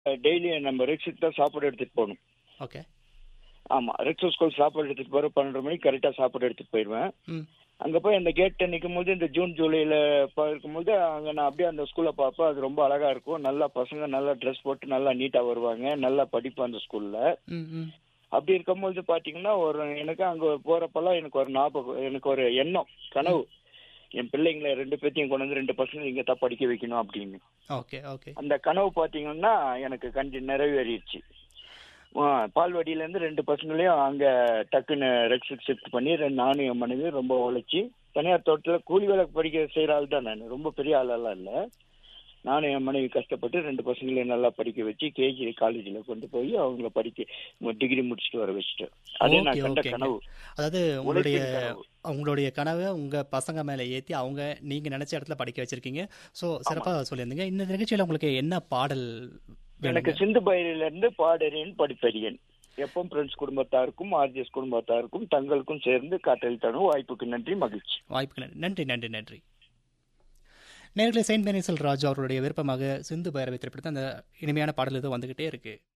Daily நம்ம ரெக்ஸுக்கு தான் சாப்பாடு எடுத்துட்டு போகணும் ஓகே ஆமா ரெக்ஸு ஸ்கூல் சாப்பாடு எடுத்துட்டு போற பன்னெண்டு மணிக்கு கரெக்டா சாப்பாடு எடுத்துட்டு போயிடுவேன் ம் அங்க போய் அந்த கேட்ட நிற்கும் போது இந்த ஜூன் ஜூலைல ப- இருக்கும்போது அங்க நான் அப்படியே அந்த ஸ்கூல்ல பார்ப்பேன் அது ரொம்ப அழகா இருக்கும் நல்லா பசங்க நல்லா ட்ரெஸ் போட்டு நல்லா நீட்டா வருவாங்க நல்லா படிப்பு அந்த ஸ்கூல்ல ம் ம் அப்படி இருக்கும்போது பாத்தீங்கன்னா ஒரு எனக்கு அங்க போறப்பெல்லாம் எனக்கு ஒரு ஞாபகம் எனக்கு ஒரு எண்ணம் கனவு என் பிள்ளைங்களை ரெண்டு பேர்த்தையும் கொண்டு வந்து ரெண்டு பசங்க இங்க தான் படிக்க வைக்கணும் அப்படின்னு ஓகே ஓகே அந்த கனவு பாத்தீங்கன்னா எனக்கு கண்டி நிறைவேறிடுச்சு ஆ, பால்வாடியில இருந்து ரெண்டு பசங்களையும் அங்க டக்குன்னு ரெக்ஸுக்கு ஷிஃப்ட் பண்ணி ரெண்டு நானும் என் மனைவி ரொம்ப உழைச்சி தனியார் தோட்டத்தில் கூலி வேலை படிக்க செய்யற ஆள் தான் நான் ரொம்ப பெரிய ஆளெல்லாம் இல்லை நானும் என் மனைவி கஷ்டப்பட்டு ரெண்டு பசங்களையும் நல்லா படிக்க வச்சு கேஜி காலேஜில் கொண்டு போய் அவங்கள படிக்க டிகிரி முடிச்சுட்டு வர வச்சுட்டேன் அதே நான் ஓகே கண்ட ஓகேங்க கனவு அதாவது உங்களுடைய உழைப்பின் கனவு. உங்களுடைய கனவை உங்க பசங்க மேல ஏத்தி அவங்க நீங்க நினைச்ச இடத்துல படிக்க வச்சிருக்கீங்க ஸோ சிறப்பா சொல்லியிருந்தீங்க இந்த நிகழ்ச்சியில உங்களுக்கு என்ன பாடல் எனக்கு வேணுங்க சிந்து பயிரில இருந்து பாடறியன் படிப்பறியன் எப்பவும் ஃப்ரெண்ட்ஸ் குடும்பத்தாருக்கும் ஆர்ஜிஎஸ் குடும்பத்தாருக்கும் தங்களுக்கும் சேர்ந்து காற்றல் தரும் வாய்ப்புக்கு நன்றி மகிழ்ச்சி வாய்ப்புக்கு நன்றி நன்றி நன்றி நன்றி நேர்களை செயின்ட் பெனிசல் ராஜு அவருடைய விருப்பமாக சிந்து பைரவி திரைப்படத்தை அந்த இனிமையான பாடல் இது வந்துகிட்டே இருக்கு